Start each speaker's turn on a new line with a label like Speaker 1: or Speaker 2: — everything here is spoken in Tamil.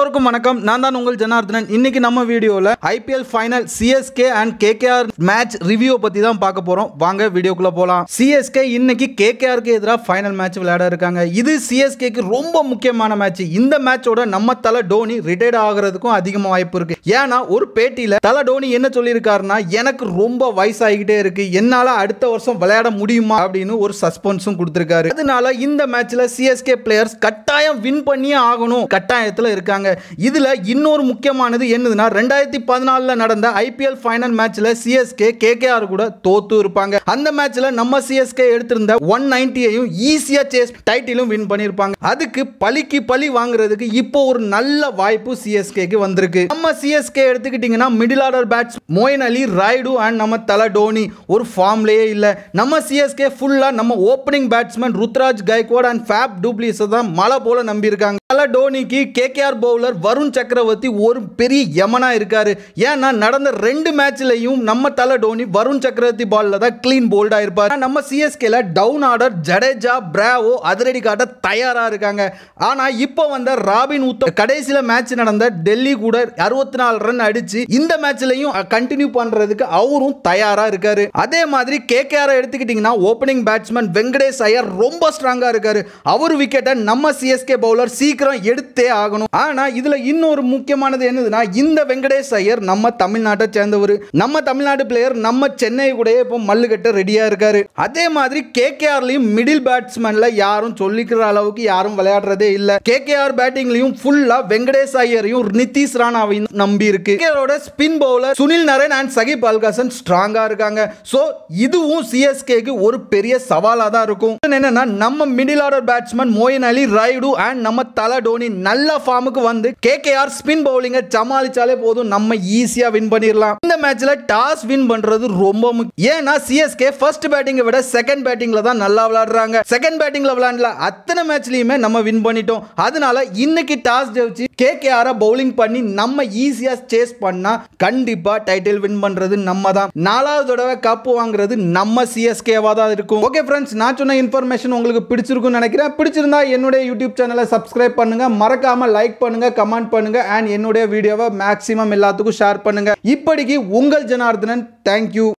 Speaker 1: எல்லோருக்கும் வணக்கம் நான் தான் உங்கள் ஜனார்தனன் இன்னைக்கு நம்ம வீடியோவில் IPL final CSK and KKR match review பற்றி தான் பார்க்க போகிறோம் வாங்க வீடியோக்குள்ளே போகலாம் சிஎஸ்கே இன்னைக்கு கேகேஆருக்கு எதிராக ஃபைனல் மேட்ச் விளையாட இருக்காங்க இது சிஎஸ்கேக்கு ரொம்ப முக்கியமான மேட்ச் இந்த மேட்சோட நம்ம தலை டோனி ரிட்டையர்ட் ஆகிறதுக்கும் அதிகமாக வாய்ப்பு இருக்கு ஏன்னா ஒரு பேட்டியில் தலை டோனி என்ன சொல்லியிருக்காருன்னா எனக்கு ரொம்ப வயசாகிக்கிட்டே இருக்கு என்னால் அடுத்த வருஷம் விளையாட முடியுமா அப்படின்னு ஒரு சஸ்பென்ஸும் கொடுத்துருக்காரு அதனால இந்த மேட்ச்ல சிஎஸ்கே பிளேயர்ஸ் கட்டாயம் வின் பண்ணியே ஆகணும் கட்டாயத்தில் இருக்காங்க இதுல இன்னொரு முக்கியமானது என்னதுன்னா ரெண்டாயிரத்தி பதினாலில் நடந்த ஐபிஎல் ஃபைனல் மேட்ச்ல சிஎஸ்கே கேகேஆர் கூட தோத்து இருப்பாங்க அந்த மேட்ச்ல நம்ம சிஎஸ்கே எடுத்திருந்த ஒன் நைன்டியையும் ஈஸியா சேஸ் டைட்டிலும் வின் பண்ணியிருப்பாங்க அதுக்கு பலிக்கு பலி வாங்குறதுக்கு இப்போ ஒரு நல்ல வாய்ப்பு சிஎஸ்கேக்கு வந்திருக்கு நம்ம சிஎஸ்கே எடுத்துக்கிட்டிங்கன்னா middle order bats Moeen Ali Rayudu and நம்ம தலை டோனி ஒரு ஃபார்ம்லேயே இல்லை நம்ம சிஎஸ்கே ஃபுல்லாக நம்ம opening batsman Ruturaj Gaikwad and Faf டூப்ளிஸை தான் மழை போல நம்பியிருக்காங்க தலை டோனிக்கு கேகேஆர் பவுலர் வருண் சக்கரவர்த்தி ஒரு பெரிய யமனா இருக்காரு ஏன்னா நடந்த ரெண்டு மேட்ச்லையும் நம்ம தலை டோனி வருண் சக்கரவர்த்தி பால்ல தான் க்ளீன் போல்டா இருப்பார் நம்ம சிஎஸ்கேல டவுன் ஆர்டர் ஜடேஜா பிராவோ அதிரடி காட்ட தயாரா இருக்காங்க ஆனா இப்போ வந்த ராபின் உத்தம் கடைசியில மேட்ச் நடந்த டெல்லி கூட அறுபத்தி நாலு ரன் அடிச்சு இந்த மேட்ச்லையும் கண்டினியூ பண்றதுக்கு அவரும் தயாரா இருக்காரு அதே மாதிரி கேகேஆர் எடுத்துக்கிட்டீங்கன்னா ஓப்பனிங் பேட்ஸ்மேன் வெங்கடேஷ் ஐயர் ரொம்ப ஸ்ட்ராங்கா இருக்காரு அவர் விக்கெட்டை நம்ம சிஎஸ்கே பவுலர் சீக்கிரம் எடுத்தே ஆகணும் ஆனா இதுல இன்னொரு முக்கியமானது என்னதுன்னா இந்த வெங்கடேஷ் ஐயர் நம்ம தமிழ்நாட்டை சேர்ந்தவர் நம்ம தமிழ்நாடு பிளேயர் நம்ம சென்னை கூட இப்போ மல்லு கட்ட ரெடியா இருக்காரு அதே மாதிரி கேகேஆர்லயும் மிடில் பேட்ஸ்மேன்ல யாரும் சொல்லிக்கிற அளவுக்கு யாரும் விளையாடுறதே இல்ல கேகேஆர் பேட்டிங்லயும் ஃபுல்லா வெங்கடேஷ் ஐயரையும் நிதிஷ் ராணாவையும் நம்பி இருக்கு கேகேஆரோட spin bowler Sunil Narine and Shakib Al Hasan ஸ்ட்ராங்கா இருக்காங்க சோ இதுவும் சிஎஸ்கேக்கு ஒரு பெரிய சவாலா தான் இருக்கும் என்னன்னா நம்ம middle order batsman Moeen Ali Rayudu and நம்ம தலை டோனி நல்ல ஃபார்முக்கு வந்து கேகேஆர் ஸ்பின் பவுலிங்கை சமாளிச்சாலே போதும் நம்ம ஈஸியா வின் பண்ணிடலாம் இந்த மேட்ச்ல டாஸ் வின் பண்றது ரொம்ப முக்கியம் ஏன்னா சிஎஸ்கே ஃபர்ஸ்ட் பேட்டிங்கை விட செகண்ட் பேட்டிங்ல தான் நல்லா விளையாடுறாங்க செகண்ட் பேட்டிங்ல விளையாடல அத்தனை மேட்ச்லயுமே நம்ம வின் பண்ணிட்டோம் அதனால இன்னைக்கு டாஸ் ஜெயிச்சு கேகேஆரை பவுலிங் பண்ணி நம்ம ஈஸியா சேஸ் பண்ணா கண்டிப்பா டைட்டில் வின் பண்றது நம்ம தான் நாலாவது தடவை கப் வாங்குறது நம்ம சிஎஸ்கேவா தான் இருக்கும் ஓகே ஃப்ரெண்ட்ஸ் நான் சொன்ன இன்ஃபர்மேஷன் உங்களுக்கு பிடிச்சிருக்கும்னு நினைக்கிறேன் பிடிச்சிருந்தா என்னுடைய யூடியூப் சேனலை சப்ஸ்கிரைப் பண்ணுங்க மறக்காம லைக் பண்ணுங்க கமெண்ட் பண்ணுங்க அண்ட் என்னுடைய வீடியோவை மேக்ஸிமம் எல்லாத்துக்கும் ஷேர் பண்ணுங்க இப்படிக்கு உங்கள் ஜனார்தனன் தேங்க்யூ